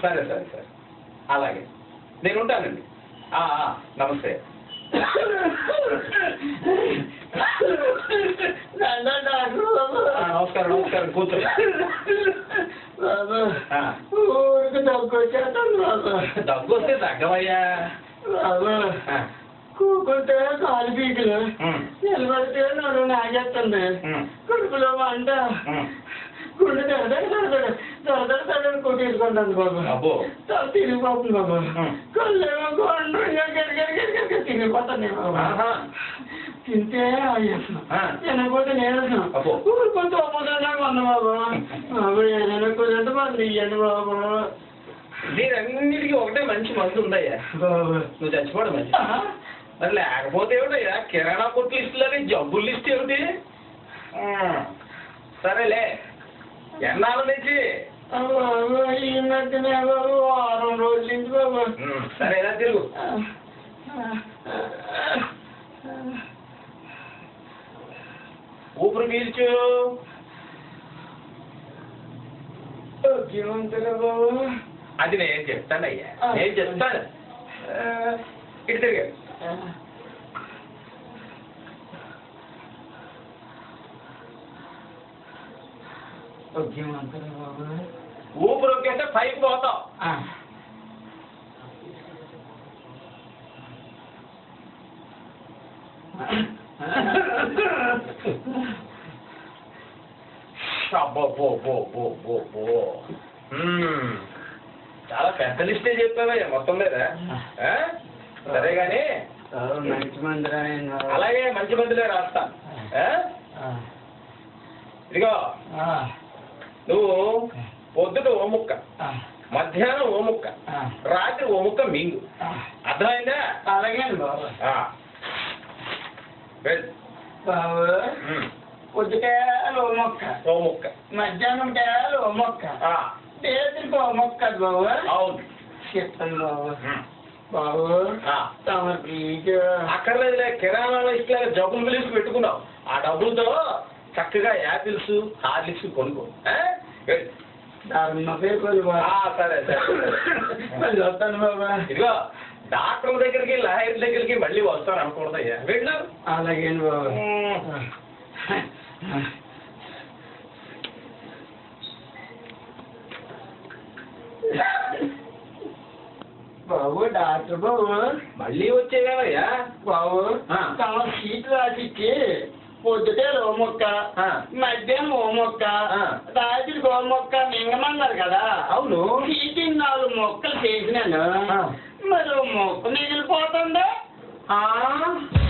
సరే సరే సరే అలాగే నేను ఉంటానండి ఆ, ఆ, నమస్తే దండం డాక్టర్ బాబు. ఆ, నమస్కారం నమస్కారం కూర్చోండి బాబు ఆ, ఊరికి దగ్గు వచ్చేస్తాను బాబు దగ్గు వస్తే తగ్గవయ్యా బాబు ఆ, కూకుంటే కాలు పీకులు ఉమ్, నిలబడితే నడు నాగేస్తుంది ఉమ్, కడుపులో మంట ఉమ్. గుండె దడదడ దడదడ దడదడ దడదడ కొట్టేసుకుంటాను బాబు అబ్బో తల తిరిగిపోతుంది బాబు ఉమ్. కళ్ళేమో గుండ్రంగా గడిగడిగడిగడిగ తిరిగిపోతున్నాయి బాబు ఆహా. తింటే ఆయాసం ఆ. తినకపోతే నీరసం అబ్బో. ఊరుకుంటూ అమ్ముదన్నా కొన్న బాబు బాబు ఏదైనా కుదిరితే మంది ఇయ్యండి బాబు దీనన్నిటికీ ఒకటే మంచి మందు ఉందయ్యా బాబు నువ్వు చచ్చిపోవడం మంచి మరి లేకపోతే ఏమిటయ్యా కిరాణా కొట్టు లిస్టులని జబ్బుల లిస్ట్ ఏమిటి ఉమ్, సరేలే ఎన్నాళ్ళ నుంచి బాబు ఈ మధ్యనే బాబు వారం రోజుల నుంచి బాబు ఉమ్, సరే ఎలా తిరుగు ఊపిరి పీల్చు ముఖ్యమంత్రి బాబు అది నేను చెప్తానయ్యా నేను చెప్తాను ఆ, ఇటు తిరిగా ముఖ్యమంత్రి బాబు ఊపిరి ఒక్కేస్తే పైకి పోతావు అబ్బో బో బో బో బో బో మ్మ్. చాలా పెద్ద లిస్టే చెప్పావయ్యా మొత్తం మీద ఆ? సరే కానీ మంచి మందిరా ఆయన అలాగే మంచి మందులే రాస్తా ఆ? ఇదిగో నువ్వు పొద్దుట ఓ ముక్క మధ్యాహ్నం ఓ ముక్క రాత్రి ఓ ముక్క మింగు అర్థమైందా అలాగే బాబు ఆ. వెళ్ళు. బాబు మ్మ్. పొద్దుకాయలు ఓ మొక్క ఓ ముక్క మధ్యాహ్నం కాయలు ఓ మొక్క ఆ. పేదరికి ఓ మొక్క బాబు అవును చెప్తాను బాబు మ్మ్. బాబు ఆ. తమ ప్లీజ్ అక్కర్లేదులే కిరాణా లిస్ట్ లాగా జబ్బులు పిలిచి పెట్టుకున్నావు ఆ డబ్బులతో చక్కగా యాపిల్స్ హార్లిక్స్ కొనుక్కో ఆ? వెళ్ళు. ధర్మ పేపర్లు ఆ, బాబు సరే సరే మళ్ళీ వస్తాను బాబా ఇదిగో డాక్టర్ దగ్గరికి లాయర్ దగ్గరికి మళ్ళీ వస్తాను అనకూడదయ్యా వెళ్ళు అలాగే బాబు మ్మ్. బాబు డాక్టర్ బాబు మళ్ళీ వచ్చేవేవయ్యా బాబు ఆ. తమ సీట్ రాసిచ్చి పొద్దుటే ఓ మొక్క ఆ. మధ్యాహ్నం ఓ మొక్క ఆ. రాత్రికి ఓ మొక్క మింగమన్నారు కదా అవును సీటి నాలుగు మొక్కలు చేసినాను ఆ. మరి ఓ మొక్క మిగిలిపోతుందా ఆ